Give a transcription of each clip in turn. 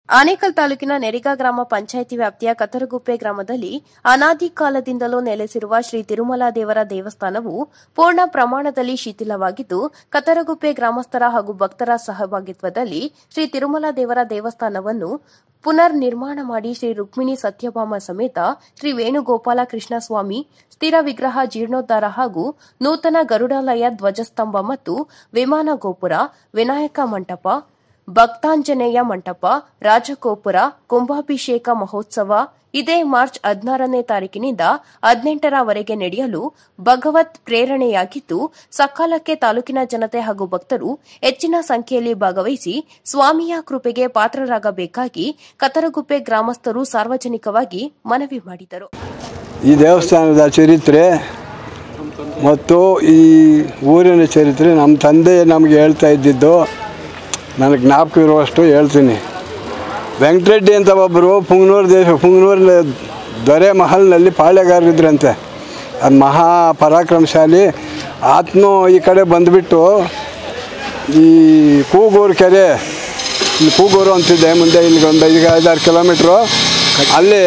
ಆನೇಕಲ್ ತಾಲೂಕಿನ ನೆರಿಗಾ ಗ್ರಾಮ ಪಂಚಾಯಿತಿ ವ್ಯಾಪ್ತಿಯ ಕತರಗುಪ್ಪೆ ಗ್ರಾಮದಲ್ಲಿ ಅನಾದಿ ಕಾಲದಿಂದಲೂ ನೆಲೆಸಿರುವ ಶ್ರೀ ತಿರುಮಲ ದೇವರ ದೇವಸ್ಥಾನವು ಪೂರ್ಣ ಪ್ರಮಾಣದಲ್ಲಿ ಶಿಥಿಲವಾಗಿದ್ದು ಕತರಗುಪ್ಪೆ ಗ್ರಾಮಸ್ಥರ ಹಾಗೂ ಭಕ್ತರ ಸಹಭಾಗಿತ್ವದಲ್ಲಿ ಶ್ರೀ ತಿರುಮಲ ದೇವರ ದೇವಸ್ಥಾನವನ್ನು ಪುನರ್ ನಿರ್ಮಾಣ ಮಾಡಿ ಶ್ರೀ ರುಕ್ಮಿಣಿ ಸತ್ಯಭಾಮ ಸಮೇತ ಶ್ರೀ ವೇಣುಗೋಪಾಲ ಕೃಷ್ಣಸ್ವಾಮಿ ಸ್ಥಿರ ವಿಗ್ರಹ ಜೀರ್ಣೋದ್ಧಾರ ಹಾಗೂ ನೂತನ ಗರುಡಾಲಯ ಧ್ವಜಸ್ತಂಭ ಮತ್ತು ವಿಮಾನ ಗೋಪುರ ವಿನಾಯಕ ಮಂಟಪ ಭಕ್ತಾಂಜನೇಯ ಮಂಟಪ ರಾಜಗೋಪುರ ಕುಂಭಾಭಿಷೇಕ ಮಹೋತ್ಸವ ಇದೇ ಮಾರ್ಚ್ ಹದಿನಾರನೇ ತಾರೀಕಿನಿಂದ ಹದಿನೆಂಟರವರೆಗೆ ನಡೆಯಲು ಭಗವತ್ ಪ್ರೇರಣೆಯಾಗಿದ್ದು ಸಕಾಲಕ್ಕೆ ತಾಲೂಕಿನ ಜನತೆ ಹಾಗೂ ಭಕ್ತರು ಹೆಚ್ಚಿನ ಸಂಖ್ಯೆಯಲ್ಲಿ ಭಾಗವಹಿಸಿ ಸ್ವಾಮಿಯ ಕೃಪೆಗೆ ಪಾತ್ರರಾಗಬೇಕಾಗಿ ಕತರಗುಪ್ಪೆ ಗ್ರಾಮಸ್ಥರು ಸಾರ್ವಜನಿಕವಾಗಿ ಮನವಿ ಮಾಡಿದರು ಈ ದೇವಸ್ಥಾನದ ಚರಿತ್ರೆ ಮತ್ತು ಈ ಊರಿನ ಚರಿತ್ರೆ ನಮ್ಮ ತಂದೆ ನಮಗೆ ಹೇಳ್ತಾ ಇದ್ದಿದ್ದು ನನಗೆ ಜ್ಞಾಪಕ ಇರುವಷ್ಟು ಹೇಳ್ತೀನಿ ವೆಂಕಟರೆಡ್ಡಿ ಅಂತ ಒಬ್ಬರು ಪುಂಗನೂರು ದೇಶ ಪುಂಗನೂರಿನ ದೊರೆ ಮಹಲ್ನಲ್ಲಿ ಪಾಳೆಗಾರರಿದ್ರಂತೆ ಅದು ಮಹಾ ಪರಾಕ್ರಮಶಾಲಿ ಆತನು ಈ ಕಡೆ ಬಂದುಬಿಟ್ಟು ಈ ಕೂಗೂರು ಕೆರೆ ಇಲ್ಲಿ ಕೂಗೂರು ಅಂತಿದೆ ಮುಂದೆ ಇಲ್ಲಿಗೆ ಒಂದು ಐದು ಐದಾರು ಕಿಲೋಮೀಟ್ರು ಅಲ್ಲಿ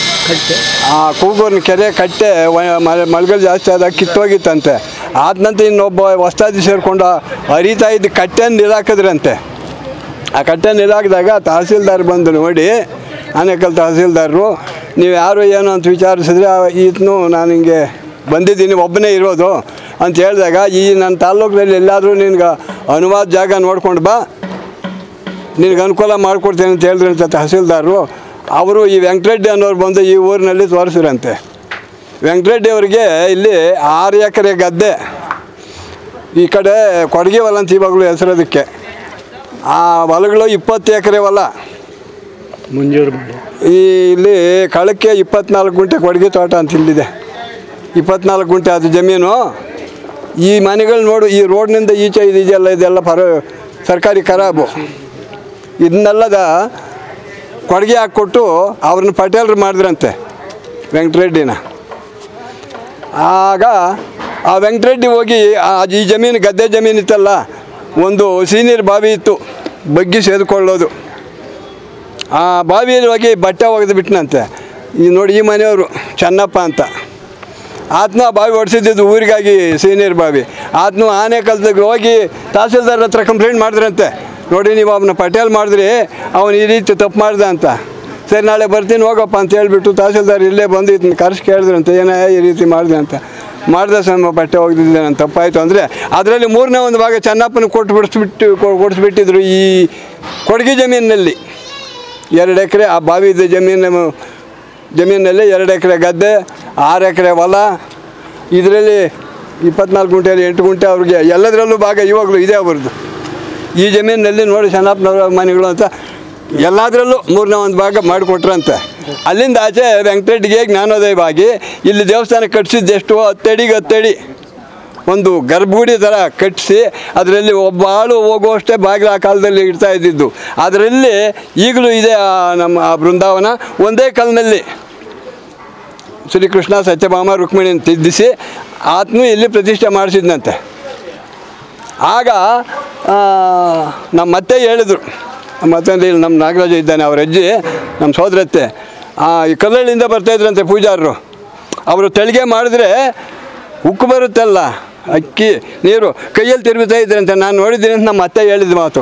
ಆ ಕೂಗೂರಿನ ಕೆರೆ ಕಟ್ಟೆ ವ- ಮಳೆ ಮಳೆಗಳು ಜಾಸ್ತಿ ಆದಾಗ ಕಿತ್ತೋಗಿತ್ತಂತೆ ಆದ ನಂತರ ಇನ್ನೊಬ್ಬ ಹೊಸ್ತಾದಿ ಸೇರಿಕೊಂಡು ಹರಿತಾ ಇದ್ದ ಕಟ್ಟೆನ ನಿರಾಕಿದ್ರಂತೆ ಆ ಕಟ್ಟೆ ನಿರಾಕಿದಾಗ ತಹಸೀಲ್ದಾರ್ ಬಂದು ನೋಡಿ ಆನೇಕಲ್ ತಹಸೀಲ್ದಾರರು ನೀವು ಯಾರು ಏನು ಅಂತ ವಿಚಾರಿಸಿದ್ರೆ ಆ- ಈತನು ನಾನು ಹಿಂಗೆ ಬಂದಿದ್ದೀನಿ ಒಬ್ಬನೇ ಇರೋದು ಅಂತ ಹೇಳಿದಾಗ ಈ ನನ್ನ ತಾಲ್ಲೂಕಿನಲ್ಲಿ ಎಲ್ಲಾದರೂ ನಿನ್ಗೆ ಅನುವಾದ ಜಾಗ ನೋಡ್ಕೊಂಡು ಬಾ ನಿನಗೆ ಅನುಕೂಲ ಮಾಡಿಕೊಡ್ತೇನೆ ಅಂತ ಹೇಳಿದ್ರಂತೆ ತಹಸೀಲ್ದಾರರು ಅವರು ಈ ವೆಂಕಟರೆಡ್ಡಿ ಅನ್ನೋರು ಬಂದು ಈ ಊರಿನಲ್ಲಿ ತೋರಿಸಿರಂತೆ ವೆಂಕಟರೆಡ್ಡಿ ಅವರಿಗೆ ಇಲ್ಲಿ ಆರು ಎಕರೆ ಗದ್ದೆ ಈ ಕಡೆ ಕೊಡಗಿ ಹೊಲ ಅಂತ ಇವಾಗಲೂ ಹೆಸರೋದಕ್ಕೆ ಆ ಹೊಲಗಳು ಇಪ್ಪತ್ತು ಎಕರೆ ಹೊಲ ಮುಂಜೂರು ಮಾಡಿ ಈ ಇಲ್ಲಿ ಕಳಕ್ಕೆ ಇಪ್ಪತ್ನಾಲ್ಕು ಗುಂಟೆ ಕೊಡಗಿ ತೋಟ ಅಂತ ಇಲ್ಲಿದೆ ಇಪ್ಪತ್ನಾಲ್ಕು ಗುಂಟೆ ಅದು ಜಮೀನು ಈ ಮನೆಗಳು ನೋಡು ಈ ರೋಡ್ನಿಂದ ಈಚೆ ಇದೆಯಲ್ಲ ಇದೆಲ್ಲ ಪರ ಸರ್ಕಾರಿ ಖರಾಬು ಇದನ್ನೆಲ್ಲದ ಕೊಡುಗೆ ಹಾಕ್ಕೊಟ್ಟು ಅವ್ರನ್ನ ಪಟೇಲ್ರು ಮಾಡಿದ್ರಂತೆ ವೆಂಕಟರೆಡ್ಡಿನ ಆಗ ಆ ವೆಂಕಟರೆಡ್ಡಿ ಹೋಗಿ ಆ ಈ ಜಮೀನು ಗದ್ದೆ ಜಮೀನು ಇತ್ತಲ್ಲ ಒಂದು ಸೀನಿಯರ್ ಬಾವಿ ಇತ್ತು ಬಗ್ಗಿ ಸೇದ್ಕೊಳ್ಳೋದು ಆ ಬಾವಿಯಲ್ಲಿ ಹೋಗಿ ಬಟ್ಟೆ ಒಗೆದು ಬಿಟ್ಟನಂತೆ ಈ ನೋಡಿ ಈ ಮನೆಯವರು ಚೆನ್ನಪ್ಪ ಅಂತ ಆತನ ಆ ಬಾವಿ ಹೊಡ್ಸಿದ್ದು ಊರಿಗಾಗಿ ಸೀನಿಯರ್ ಬಾವಿ ಆತನು ಆನೆ ಕಲ್ದಾಗ ಹೋಗಿ ತಹಸೀಲ್ದಾರ್ ಹತ್ರ ಕಂಪ್ಲೇಂಟ್ ಮಾಡಿದ್ರಂತೆ ನೋಡಿ ನೀವು ಅವನ ಪಟೇಲ್ ಮಾಡಿದ್ರಿ ಅವನು ಈ ರೀತಿ ತಪ್ಪು ಮಾಡ್ದ ಅಂತ ಸರಿ ನಾಳೆ ಬರ್ತೀನಿ ಹೋಗಪ್ಪ ಅಂತ ಹೇಳ್ಬಿಟ್ಟು ತಹಸೀಲ್ದಾರ್ ಇಲ್ಲೇ ಬಂದು ಇದನ್ನ ಕರೆಸಿ ಕೇಳಿದ್ರಂತೆ ಏನೇ ಈ ರೀತಿ ಮಾಡಿದೆ ಅಂತ ಮಾಡಿದೆ ಸಮ ಬಟ್ಟೆ ಹೋಗ್ದಿದ್ದೆ ನಾನು ತಪ್ಪಾಯಿತು ಅಂದರೆ ಅದರಲ್ಲಿ ಮೂರನೇ ಒಂದು ಭಾಗ ಚೆನ್ನಪ್ಪನ ಕೊಟ್ಟು ಬಿಡಿಸ್ಬಿಟ್ಟು ಕೊಡಿಸ್ಬಿಟ್ಟಿದ್ರು ಈ ಕೊಡಗಿ ಜಮೀನಿನಲ್ಲಿ ಎರಡು ಎಕರೆ ಆ ಬಾವಿ ಇದೆ ಜಮೀನು ಜಮೀನಲ್ಲಿ ಎರಡು ಎಕರೆ ಗದ್ದೆ ಆರು ಎಕರೆ ಹೊಲ ಇದರಲ್ಲಿ ಇಪ್ಪತ್ನಾಲ್ಕು ಗುಂಟೆಯಲ್ಲಿ ಎಂಟು ಗುಂಟೆ ಅವ್ರಿಗೆ ಎಲ್ಲದರಲ್ಲೂ ಭಾಗ ಇವಾಗಲೂ ಇದೆ ಅವ್ರದ್ದು ಈ ಜಮೀನಿನಲ್ಲಿ ನೋಡಿ ಚೆನ್ನಪ್ಪನವರ ಮನೆಗಳು ಅಂತ ಎಲ್ಲದರಲ್ಲೂ ಮೂರನೇ ಒಂದು ಭಾಗ ಮಾಡಿಕೊಟ್ರಂತೆ ಅಲ್ಲಿಂದ ಆಚೆ ವೆಂಕಟರೆಡ್ಡಿಗೆ ಜ್ಞಾನೋದಯವಾಗಿ ಇಲ್ಲಿ ದೇವಸ್ಥಾನ ಕಟ್ಟಿಸಿದ್ದೆಷ್ಟು ಹತ್ತಡಿಗೆ ಹತ್ತಡಿ ಒಂದು ಗರ್ಭಗುಡಿ ಥರ ಕಟ್ಟಿಸಿ ಅದರಲ್ಲಿ ಒಬ್ಬ ಆಳು ಹೋಗುವಷ್ಟೇ ಬಾಗಿಲು ಆ ಕಾಲದಲ್ಲಿ ಇಡ್ತಾ ಇದ್ದಿದ್ದು ಅದರಲ್ಲಿ ಈಗಲೂ ಇದೆ ಆ ನಮ್ಮ ಆ ಬೃಂದಾವನ ಒಂದೇ ಕಲ್ಲಿನಲ್ಲಿ ಶ್ರೀಕೃಷ್ಣ ಸತ್ಯಭಾಮ ರುಕ್ಮಿಣಿ ತಿದ್ದಿಸಿ ಆತನು ಇಲ್ಲಿ ಪ್ರತಿಷ್ಠೆ ಮಾಡಿಸಿದ್ನಂತೆ ಆಗ ಆ, ನಮ್ಮ ಮತ್ತೆ ಹೇಳಿದ್ರು ನಮ್ಮ ಮತ್ತೆ ಅಂದ್ರೆ ಇಲ್ಲಿ ನಮ್ಮ ನಾಗರಾಜ ಇದ್ದಾನೆ ಅವ್ರ ಅಜ್ಜಿ ನಮ್ಮ ಸೋದರತ್ತೆ ಆ ಈ ಕಲ್ಲಳ್ಳಿಯಿಂದ ಬರ್ತಾಯಿದ್ರಂತೆ ಪೂಜಾರರು ಅವರು ತೆಳಿಗೆ ಮಾಡಿದ್ರೆ ಉಕ್ಕು ಬರುತ್ತಲ್ಲ ಅಕ್ಕಿ ನೀರು ಕೈಯಲ್ಲಿ ತಿರುಗುತ್ತಾ ಇದ್ರಂತೆ ನಾನು ನೋಡಿದ್ದೀನಿ ಅಂತ ನಮ್ಮ ಅತ್ತೆ ಹೇಳಿದ ಮಾತು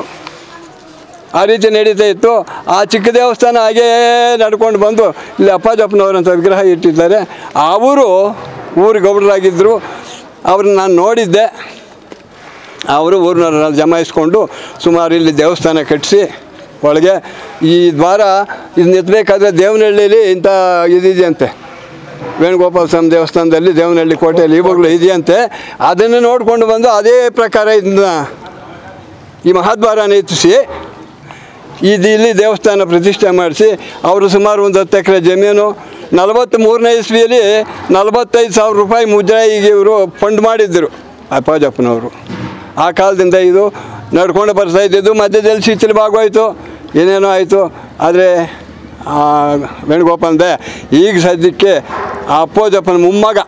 ಆ ರೀತಿ ನಡೀತಾ ಇತ್ತು ಆ ಚಿಕ್ಕ ದೇವಸ್ಥಾನ ಹಾಗೇ ನಡ್ಕೊಂಡು ಬಂದು ಇಲ್ಲಿ ಅಪ್ಪಾಜಪ್ಪನವರಂಥ ವಿಗ್ರಹ ಇಟ್ಟಿದ್ದಾರೆ ಅವರು ಊರು ಗೌಡರಾಗಿದ್ದರು ಅವ್ರನ್ನ ನಾನು ನೋಡಿದ್ದೆ ಅವರು ಊರಿನವ್ರನ್ನ ಜಮಾಯಿಸ್ಕೊಂಡು ಸುಮಾರು ಇಲ್ಲಿ ದೇವಸ್ಥಾನ ಕಟ್ಟಿಸಿ ಒಳಗೆ ಈ ದ್ವಾರ ಇದನ್ನ ಎತ್ತಬೇಕಾದ್ರೆ ದೇವನಹಳ್ಳಿಲಿ ಇಂಥ ಇದಿದೆಯಂತೆ ವೇಣುಗೋಪಾಲ ಸ್ವಾಮಿ ದೇವಸ್ಥಾನದಲ್ಲಿ ದೇವನಹಳ್ಳಿ ಕೋಟೆಯಲ್ಲಿ ಇವಾಗಲೂ ಇದೆಯಂತೆ ಅದನ್ನು ನೋಡಿಕೊಂಡು ಬಂದು ಅದೇ ಪ್ರಕಾರ ಇದನ್ನ ಈ ಮಹಾದ್ವಾರನ ಎತ್ತಿಸಿ ಇದು ಇಲ್ಲಿ ದೇವಸ್ಥಾನ ಪ್ರತಿಷ್ಠೆ ಮಾಡಿಸಿ ಅವರು ಸುಮಾರು ಒಂದು ಹತ್ತು ಎಕರೆ ಜಮೀನು ನಲವತ್ತು ಮೂರನೇ ಇಸ್ವಿಯಲ್ಲಿ ನಲವತ್ತೈದು ಸಾವಿರ ರೂಪಾಯಿ ಮುದ್ರಾಯಿಗೆ ಇವರು ಫಂಡ್ ಮಾಡಿದ್ದರು ಅಪ್ಪಾಜಪ್ಪನವರು ಆ ಕಾಲದಿಂದ ಇದು ನಡ್ಕೊಂಡು ಬರ್ತಾ ಇದ್ದಿದ್ದು ಮಧ್ಯದಲ್ಲಿ ಶಿಥಿಲವಾಗೋಯ್ತು ಏನೇನೋ ಆಯಿತು ಆದರೆ ವೇಣುಗೋಪಾಲ್ದೆ ಈಗ ಸದ್ಯಕ್ಕೆ ಆ ಅಪ್ಪೋಜಪ್ಪನ ಮೊಮ್ಮಗ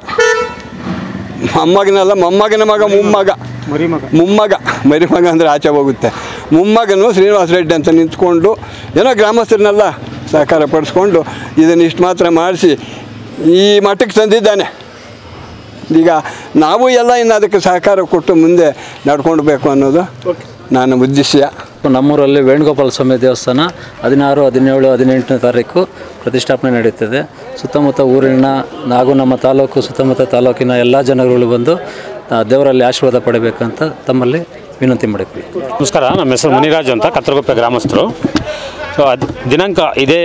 ಮೊಮ್ಮಗನಲ್ಲ ಮೊಮ್ಮಗನ ಮಗ ಮೊಮ್ಮಗ ಮರಿ ಮಗ ಮೊಮ್ಮಗ ಮರಿಮಗ ಅಂದರೆ ಆಚೆ ಹೋಗುತ್ತೆ ಮೊಮ್ಮಗನು ಶ್ರೀನಿವಾಸ ರೆಡ್ಡಿ ಅಂತ ನಿಂತ್ಕೊಂಡು ಏನೋ ಗ್ರಾಮಸ್ಥರನ್ನೆಲ್ಲ ಸಹಕಾರ ಪಡಿಸ್ಕೊಂಡು ಇದನ್ನು ಇಷ್ಟು ಮಾತ್ರ ಮಾಡಿಸಿ ಈ ಮಟ್ಟಕ್ಕೆ ತಂದಿದ್ದಾನೆ ಈಗ ನಾವು ಎಲ್ಲ ಇನ್ನು ಅದಕ್ಕೆ ಸಹಕಾರ ಕೊಟ್ಟು ಮುಂದೆ ನಡ್ಕೊಳ್ಬೇಕು ಅನ್ನೋದು ನನ್ನ ಉದ್ದೇಶ ನಮ್ಮೂರಲ್ಲಿ ವೇಣುಗೋಪಾಲ ಸ್ವಾಮಿ ದೇವಸ್ಥಾನ ಹದಿನಾರು ಹದಿನೇಳು ಹದಿನೆಂಟನೇ ತಾರೀಕು ಪ್ರತಿಷ್ಠಾಪನೆ ನಡೆಯುತ್ತದೆ ಸುತ್ತಮುತ್ತ ಊರಿನ ಹಾಗೂ ನಮ್ಮ ತಾಲೂಕು ಸುತ್ತಮುತ್ತ ತಾಲೂಕಿನ ಎಲ್ಲ ಜನಗಳು ಬಂದು ಆ, ದೇವರಲ್ಲಿ ಆಶೀರ್ವಾದ ಪಡಿಬೇಕಂತ ತಮ್ಮಲ್ಲಿ ವಿನಂತಿ ಮಾಡಿಕೊಳ್ಳಿ ನಮಸ್ಕಾರ ನಮ್ಮ ಹೆಸರು ಮುನಿರಾಜು ಅಂತ ಕತ್ತರಗುಪ್ಪೆ ಗ್ರಾಮಸ್ಥರು ಸೊ ಅದು ದಿನಾಂಕ ಇದೇ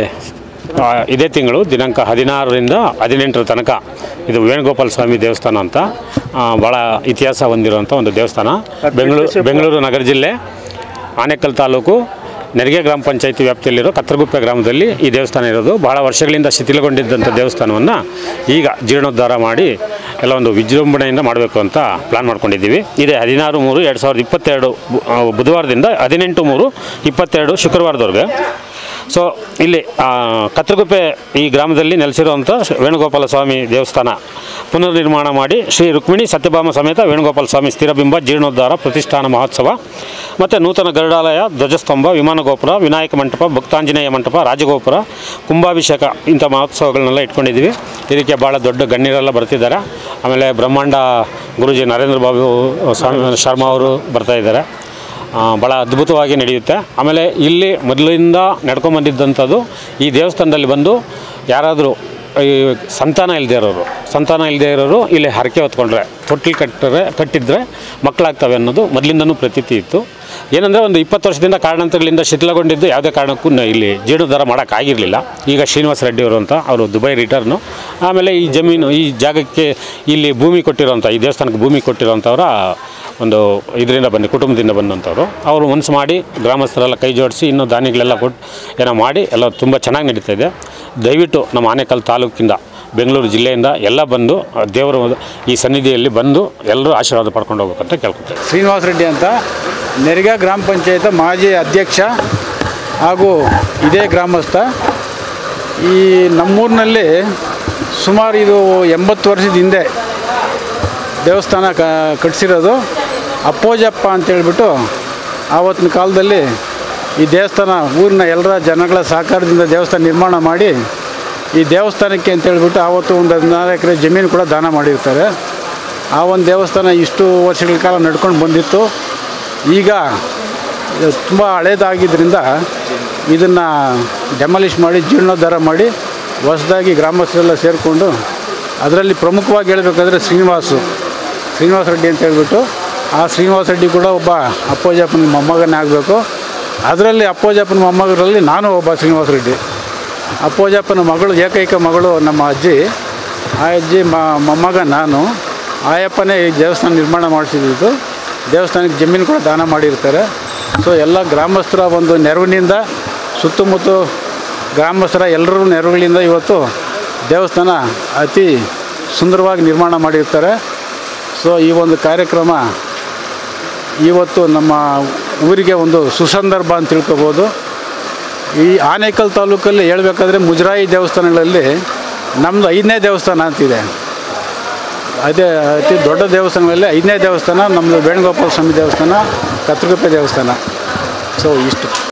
ಆ, ಇದೇ ತಿಂಗಳು ದಿನಾಂಕ ಹದಿನಾರರಿಂದ ಹದಿನೆಂಟರ ತನಕ ಇದು ವೇಣುಗೋಪಾಲ ಸ್ವಾಮಿ ದೇವಸ್ಥಾನ ಅಂತ ಆ, ಭಾಳ ಇತಿಹಾಸ ಹೊಂದಿರುವಂಥ ಒಂದು ದೇವಸ್ಥಾನ ಬೆಂಗಳೂರು ಬೆಂಗಳೂರು ನಗರ ಜಿಲ್ಲೆ ಆನೇಕಲ್ ತಾಲೂಕು ನೆರಿಗೆ ಗ್ರಾಮ ಪಂಚಾಯತಿ ವ್ಯಾಪ್ತಿಯಲ್ಲಿರೋ ಕತ್ತರಗುಪ್ಪೆ ಗ್ರಾಮದಲ್ಲಿ ಈ ದೇವಸ್ಥಾನ ಇರೋದು ಬಹಳ ವರ್ಷಗಳಿಂದ ಶಿಥಿಲಗೊಂಡಿದ್ದಂಥ ದೇವಸ್ಥಾನವನ್ನು ಈಗ ಜೀರ್ಣೋದ್ಧಾರ ಮಾಡಿ ಎಲ್ಲ ಒಂದು ವಿಜೃಂಭಣೆಯಿಂದ ಮಾಡಬೇಕು ಅಂತ ಪ್ಲಾನ್ ಮಾಡ್ಕೊಂಡಿದ್ದೀವಿ ಇದೇ ಹದಿನಾರು ಮೂರು ಎರಡು ಸಾವಿರದ ಇಪ್ಪತ್ತೆರಡು ಬು- ಆ, ಬುಧವಾರದಿಂದ ಹದಿನೆಂಟು ಮೂರು ಇಪ್ಪತ್ತೆರಡು ಶುಕ್ರವಾರದವರೆಗೆ ಸೊ ಇಲ್ಲಿ ಆ, ಕತ್ತರಗುಪ್ಪೆ ಈ ಗ್ರಾಮದಲ್ಲಿ ನೆಲೆಸಿರುವಂಥ ಶ್ರೀ ವೇಣುಗೋಪಾಲ ಸ್ವಾಮಿ ದೇವಸ್ಥಾನ ಪುನರ್ನಿರ್ಮಾಣ ಮಾಡಿ ಶ್ರೀ ರುಕ್ಮಿಣಿ ಸತ್ಯಭಾಮ ಸಮೇತ ವೇಣುಗೋಪಾಲ ಸ್ವಾಮಿ ಸ್ಥಿರಬಿಂಬ ಜೀರ್ಣೋದ್ಧಾರ ಪ್ರತಿಷ್ಠಾನ ಮಹೋತ್ಸವ ಮತ್ತು ನೂತನ ಗರುಡಾಲಯ ಧ್ವಜಸ್ತಂಭ ವಿಮಾನ ಗೋಪುರ ವಿನಾಯಕ ಮಂಟಪ ಭಕ್ತಾಂಜನೇಯ ಮಂಟಪ ರಾಜಗೋಪುರ ಕುಂಭಾಭಿಷೇಕ ಇಂಥ ಮಹೋತ್ಸವಗಳನ್ನೆಲ್ಲ ಇಟ್ಕೊಂಡಿದ್ದೀವಿ ಇದಕ್ಕೆ ಭಾಳ ದೊಡ್ಡ ಗಣ್ಯರೆಲ್ಲ ಬರ್ತಿದ್ದಾರೆ ಆಮೇಲೆ ಬ್ರಹ್ಮಾಂಡ ಗುರುಜಿ ನರೇಂದ್ರ ಬಾಬು ಸ್ವಾಮಿ ಶರ್ಮಾ ಅವರು ಬರ್ತಾ ಇದ್ದಾರೆ ಆ, ಭಾಳ ಅದ್ಭುತವಾಗಿ ನಡೆಯುತ್ತೆ ಆಮೇಲೆ ಇಲ್ಲಿ ಮೊದಲಿಂದ ನಡ್ಕೊಂಬಂದಿದ್ದಂಥದ್ದು ಈ ದೇವಸ್ಥಾನದಲ್ಲಿ ಬಂದು ಯಾರಾದರೂ ಈ ಸಂತಾನ ಇಲ್ಲದೆ ಇರೋರು ಸಂತಾನ ಇಲ್ಲದೆ ಇರೋರು ಇಲ್ಲಿ ಹರಕೆ ಹೊತ್ಕೊಂಡ್ರೆ ತೊಟ್ಟಿಲು ಕಟ್ಟರೆ ಕಟ್ಟಿದ್ರೆ ಮಕ್ಕಳಾಗ್ತವೆ ಅನ್ನೋದು ಮೊದಲಿಂದನೂ ಪ್ರತೀತಿ ಇತ್ತು ಏನಂದರೆ ಒಂದು ಇಪ್ಪತ್ತು ವರ್ಷದಿಂದ ಕಾರಣಾಂತರಗಳಿಂದ ಶಿಥಿಲಗೊಂಡಿದ್ದು ಯಾವುದೇ ಕಾರಣಕ್ಕೂ ನ- ಇಲ್ಲಿ ಜೀರ್ಣೋದ್ಧಾರ ಮಾಡೋಕ್ಕಾಗಿರಲಿಲ್ಲ ಈಗ ಶ್ರೀನಿವಾಸ ರೆಡ್ಡಿ ಅವರು ಅಂತ ಅವರು ದುಬೈ ರಿಟರ್ನು ಆಮೇಲೆ ಈ ಜಮೀನು ಈ ಜಾಗಕ್ಕೆ ಇಲ್ಲಿ ಭೂಮಿ ಕೊಟ್ಟಿರೋಂಥ ಈ ದೇವಸ್ಥಾನಕ್ಕೆ ಭೂಮಿ ಕೊಟ್ಟಿರೋಂಥವ್ರ ಒಂದು ಇದರಿಂದ ಬಂದು ಕುಟುಂಬದಿಂದ ಬಂದಂಥವ್ರು ಅವರು ಮನಸ್ಸು ಮಾಡಿ ಗ್ರಾಮಸ್ಥರೆಲ್ಲ ಕೈ ಜೋಡಿಸಿ ಇನ್ನೂ ದಾನಿಗಳೆಲ್ಲ ಕೊಟ್ಟು ಏನೋ ಮಾಡಿ ಎಲ್ಲ ತುಂಬ ಚೆನ್ನಾಗಿ ನಡೀತಾ ಇದೆ ದಯವಿಟ್ಟು ನಮ್ಮ ಆನೇಕಲ್ ತಾಲೂಕಿಂದ ಬೆಂಗಳೂರು ಜಿಲ್ಲೆಯಿಂದ ಎಲ್ಲ ಬಂದು ಆ ದೇವರ ಒಂದು ಈ ಸನ್ನಿಧಿಯಲ್ಲಿ ಬಂದು ಎಲ್ಲರೂ ಆಶೀರ್ವಾದ ಪಡ್ಕೊಂಡು ಹೋಗ್ಬೇಕಂತ ಕೇಳ್ಕೊತೇವೆ ಶ್ರೀನಿವಾಸ ರೆಡ್ಡಿ ಅಂತ ನೆರಿಗಾ ಗ್ರಾಮ ಪಂಚಾಯತ್ ಮಾಜಿ ಅಧ್ಯಕ್ಷ ಹಾಗೂ ಇದೇ ಗ್ರಾಮಸ್ಥ ಈ ನಮ್ಮೂರಿನಲ್ಲಿ ಸುಮಾರು ಇದು ಎಂಬತ್ತು ವರ್ಷದ ಹಿಂದೆ ದೇವಸ್ಥಾನ ಕ ಕಟ್ಟಿಸಿರೋದು ಅಪ್ಪೋಜಪ್ಪ ಅಂತೇಳ್ಬಿಟ್ಟು ಆವತ್ತಿನ ಕಾಲದಲ್ಲಿ ಈ ದೇವಸ್ಥಾನ ಊರಿನ ಎಲ್ಲರ ಜನಗಳ ಸಹಕಾರದಿಂದ ದೇವಸ್ಥಾನ ನಿರ್ಮಾಣ ಮಾಡಿ ಈ ದೇವಸ್ಥಾನಕ್ಕೆ ಅಂತೇಳ್ಬಿಟ್ಟು ಆವತ್ತು ಒಂದು ಹದಿನಾರು ಎಕರೆ ಜಮೀನು ಕೂಡ ದಾನ ಮಾಡಿರ್ತಾರೆ ಆ ಒಂದು ದೇವಸ್ಥಾನ ಇಷ್ಟು ವರ್ಷಗಳ ಕಾಲ ನಡ್ಕೊಂಡು ಬಂದಿತ್ತು ಈಗ ತುಂಬ ಹಳೇದಾಗಿದ್ದರಿಂದ ಇದನ್ನು ಡೆಮಾಲಿಷ್ ಮಾಡಿ ಜೀರ್ಣೋದ್ಧಾರ ಮಾಡಿ ಹೊಸದಾಗಿ ಗ್ರಾಮಸ್ಥರೆಲ್ಲ ಸೇರಿಕೊಂಡು ಅದರಲ್ಲಿ ಪ್ರಮುಖವಾಗಿ ಹೇಳಬೇಕಾದ್ರೆ ಶ್ರೀನಿವಾಸು ಶ್ರೀನಿವಾಸ ರೆಡ್ಡಿ ಅಂತ ಹೇಳ್ಬಿಟ್ಟು ಆ ಶ್ರೀನಿವಾಸ ರೆಡ್ಡಿ ಕೂಡ ಒಬ್ಬ ಅಪ್ಪೋಜಪ್ಪನ ಮೊಮ್ಮಗನೇ ಆಗಬೇಕು ಅದರಲ್ಲಿ ಅಪ್ಪೋಜಪ್ಪನ ಮೊಮ್ಮಗರಲ್ಲಿ ನಾನು ಒಬ್ಬ ಶ್ರೀನಿವಾಸ ರೆಡ್ಡಿ ಅಪ್ಪೋಜಪ್ಪನ ಮಗಳು ಏಕೈಕ ಮಗಳು ನಮ್ಮ ಅಜ್ಜಿ ಆ ಅಜ್ಜಿ ಮ ಮೊಮ್ಮಗ ನಾನು ಆಯಪ್ಪನೇ ಈ ದೇವಸ್ಥಾನ ನಿರ್ಮಾಣ ಮಾಡಿಸಿದ್ದು ದೇವಸ್ಥಾನಕ್ಕೆ ಜಮೀನು ಕೂಡ ದಾನ ಮಾಡಿರ್ತಾರೆ ಸೊ ಎಲ್ಲ ಗ್ರಾಮಸ್ಥರ ಒಂದು ನೆರವಿನಿಂದ ಸುತ್ತಮುತ್ತ ಗ್ರಾಮಸ್ಥರ ಎಲ್ಲರೂ ನೆರವುಗಳಿಂದ ಇವತ್ತು ದೇವಸ್ಥಾನ ಅತಿ ಸುಂದರವಾಗಿ ನಿರ್ಮಾಣ ಮಾಡಿರ್ತಾರೆ ಸೊ ಈ ಒಂದು ಕಾರ್ಯಕ್ರಮ ಇವತ್ತು ನಮ್ಮ ಊರಿಗೆ ಒಂದು ಸುಸಂದರ್ಭ ಅಂತ ತಿಳ್ಕೊಬೋದು ಈ ಆನೇಕಲ್ ತಾಲೂಕಲ್ಲಿ ಹೇಳ್ಬೇಕಾದ್ರೆ ಮುಜರಾಯಿ ದೇವಸ್ಥಾನಗಳಲ್ಲಿ ನಮ್ಮದು ಐದನೇ ದೇವಸ್ಥಾನ ಅಂತಿದೆ ಅದೇ ಅತಿ ದೊಡ್ಡ ದೇವಸ್ಥಾನಗಳಲ್ಲಿ ಐದನೇ ದೇವಸ್ಥಾನ ನಮ್ಮದು ವೇಣುಗೋಪಾಲ ಸ್ವಾಮಿ ದೇವಸ್ಥಾನ ಕತ್ರಗುಪ್ಪೆ ದೇವಸ್ಥಾನ ಸೊ ಇಷ್ಟು